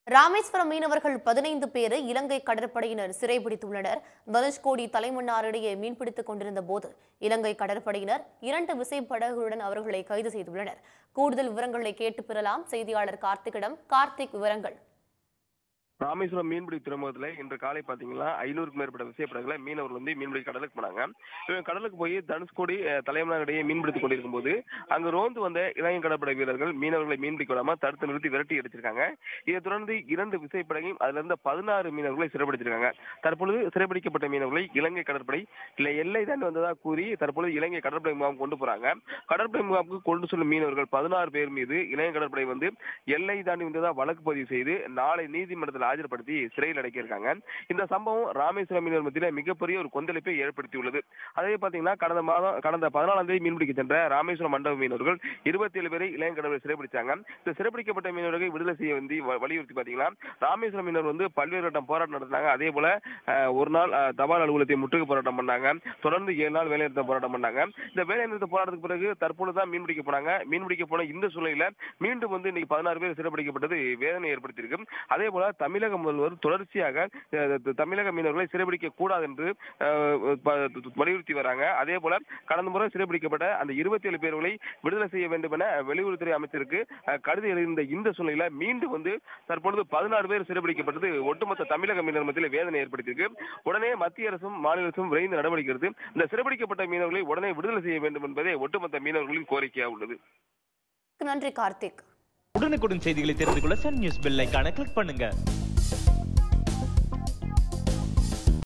ராமேஸ்வரம் மீனவர்கள் பதினைந்து பேரை இலங்கை கடற்படையினர் சிறைபிடித்துள்ளனர் தனுஷ்கோடி தலைமன்னாரிடையே மீன்பிடித்துக் கொண்டிருந்த போது இலங்கை கடற்படையினர் இரண்டு விசைப்படகுடன் அவர்களை கைது செய்துள்ளனர் கூடுதல் விவரங்களை கேட்டு பெறலாம் செய்தியாளர் கார்த்திகிடம் கார்த்திக் விவரங்கள் ராமேஸ்வரம் மீன்பிடி துறைமுகத்துல இன்று காலை பாத்தீங்கன்னா ஐநூறுக்கும் மேற்பட்ட விசைப்படகுல மீனவர்கள் வந்து மீன்பிடி கடலுக்கு போனாங்க இவங்க கடலுக்கு போய் தனுஷ்கோடி அஹ், தலைமன்னாரிடையே மீன்பிடித்துக் கொண்டிருக்கும் போது அங்கு ரோந்து வந்த இலங்கை கடற்படை வீரர்கள் மீனவர்களை மீன்பிடிக்க விடாம தடுத்து நிறுத்தி விரட்டி அடிச்சிருக்காங்க இதை தொடர்ந்து இரண்டு விசைப்படகையும் அதுல இருந்த பதினாறு மீனவர்களை சிறைப்பிடிச்சிருக்காங்க தற்பொழுது சிறைப்பிடிக்கப்பட்ட மீனவர்களை இலங்கை கடற்படை இல்ல எல்லை தாண்டி வந்ததா கூறி தற்பொழுது இலங்கை கடற்படை முகாம் கொண்டு போறாங்க கடற்படை முகாமுக்கு கொண்டு செல்லும் மீனவர்கள் பதினாறு பேர் மீது இலங்கை கடற்படை வந்து எல்லை தாண்டி வந்ததா வழக்கு பதிவு செய்து நாளை நீதிமன்றத்தில் ஆஜர்படுத்தி சிறையில் அடைக்கியிருக்காங்க இந்த சம்பவம் ராமேஸ்வரம் மீனவர் மத்தியில் மிகப்பெரிய ஒரு கொந்தளிப்பை ஏற்படுத்தியுள்ளது அதே பாத்தீங்கன்னா கடந்த மாதம் கடந்த பதினாலாம் தேதி மீன்பிடிக்க சென்ற ராமேஸ்வரம் மண்டப மீனவர்கள் இருபத்தி ஏழு பேரை இலங்கை கடற்படை சிறைப்பிடிச்சாங்க இந்த சிறைப்பிடிக்கப்பட்ட மீனவர்களை விடுதலை செய்ய வந்து வ- வலியுறுத்தி பாத்தீங்கன்னா ராமேஸ்வரம் மீனவர் வந்து பல்வேறு கட்டம் போராட்டம் நடத்தினாங்க அதே போல அஹ், ஒரு நாள் அஹ், தபால் அலுவலகத்தை முற்றுகை போராட்டம் பண்ணாங்க தொடர்ந்து ஏழு நாள் வேலைநிறுத்த போராட்டம் பண்ணாங்க இந்த வேலைநிறுத்த போராட்டத்துக்கு பிறகு தற்பொழுது தான் மீன் பிடிக்க போனாங்க மீன் பிடிக்க போன இந்த சூழ்நிலையில மீண்டும் வந்து இன்னைக்கு பதினாறு பேர் சிறைப்பிடிக்கப்பட்டது வேதனை ஏற்படுத்தியிருக்கு அதே போல தமிழக முதல்வர் தொடர்ச்சியாக அஹ், த- தமிழக மீனவர்களை சிறைப்பிடிக்க கூடாது என்று அஹ், ப- வலியுறுத்தி வராங்க அதே போல கடந்த முறை சிறைப்பிடிக்கப்பட்ட அந்த இருபத்தி ஏழு பேர்களை விடுதலை செய்ய வேண்டும் என வெளியுறவுத்துறை அமைச்சருக்கு அஹ், கடிதம் எழுதியிருந்த இந்த சூழ்நிலையில மீண்டும் வந்து தற்பொழுது பதினாறு பேர் சிறைப்பிடிக்கப்பட்டது ஒட்டுமொத்த தமிழக மீனவர் மத்தியில் வேதனை ஏற்படுத்தியிருக்கு உடனே மத்திய அரசும் மாநில அரசும் விரைந்து நடவடிக்கை எடுத்து இந்த சிறைப்பிடிக்கப்பட்ட மீனவர்களை உடனே விடுதலை செய்ய வேண்டும் என்பதே ஒட்டுமொத்த மீனவர்களின் கோரிக்கையாக உள்ளது நன்றி கார்த்திக் உடனுக்குடன் செய்திகளை தெரிந்து கொள்ள சன் நியூஸ் பெல் ஐகானை கிளிக் பண்ணுங்க